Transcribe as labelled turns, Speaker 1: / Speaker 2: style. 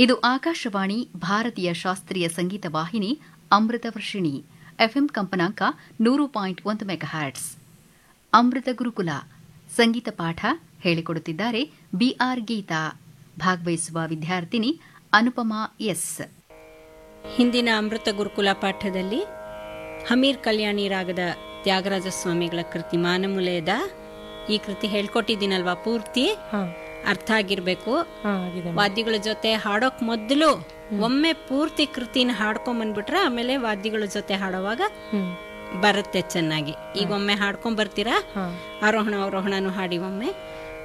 Speaker 1: ಇದು ಆಕಾಶವಾಣಿ ಭಾರತೀಯ ಶಾಸ್ತ್ರೀಯ ಸಂಗೀತ ವಾಹಿನಿ ಅಮೃತ ವರ್ಷಿಣಿ ಎಫ್ಎಂ ಕಂಪನಾಂಕ ನೂರು ಪಾಯಿಂಟ್ ಒಂದು ಮೆಗಾಹ್ಯಾಟ್ಸ್ ಅಮೃತ ಗುರುಕುಲ ಸಂಗೀತ ಪಾಠ ಹೇಳಿಕೊಡುತ್ತಿದ್ದಾರೆ ಬಿಆರ್ ಗೀತಾ ಭಾಗವಹಿಸುವ ವಿದ್ಯಾರ್ಥಿನಿ ಅನುಪಮಾ ಎಸ್
Speaker 2: ಹಿಂದಿನ ಅಮೃತ ಗುರುಕುಲ ಪಾಠದಲ್ಲಿ ಹಮೀರ್ ಕಲ್ಯಾಣಿ ರಾಗದ ತ್ಯಾಗರಾಜ ಸ್ವಾಮಿಗಳ ಕೃತಿ ಮಾನಮೂಲೆಯದ ಈ ಕೃತಿ ಹೇಳ್ಕೊಟ್ಟಿದ್ದೀನಲ್ವಾ ಪೂರ್ತಿ
Speaker 3: ಹಾ
Speaker 2: ಅರ್ಥ ಆಗಿರ್ಬೇಕು
Speaker 3: ಹಾ ಆಗಿದೆ
Speaker 2: ವಾದ್ಯಗಳ ಜೊತೆ ಹಾಡೋಕ್ ಮೊದಲು ಒಮ್ಮೆ ಪೂರ್ತಿ ಕೃತಿನ ಹಾಡ್ಕೊಂಬಂದ್ಬಿಟ್ರೆ ಆಮೇಲೆ ವಾದ್ಯಗಳ ಜೊತೆ ಹಾಡೋವಾಗ
Speaker 3: ಹ್ಮ್
Speaker 2: ಬರುತ್ತೆ ಚೆನ್ನಾಗಿ ಈಗ ಒಮ್ಮೆ ಹಾಡ್ಕೊಂಡ್ ಬರ್ತೀರಾ
Speaker 3: ಹಾ
Speaker 2: ಆರೋಹಣ ಅವರೋಹಣನು ಹಾಡಿ ಒಮ್ಮೆ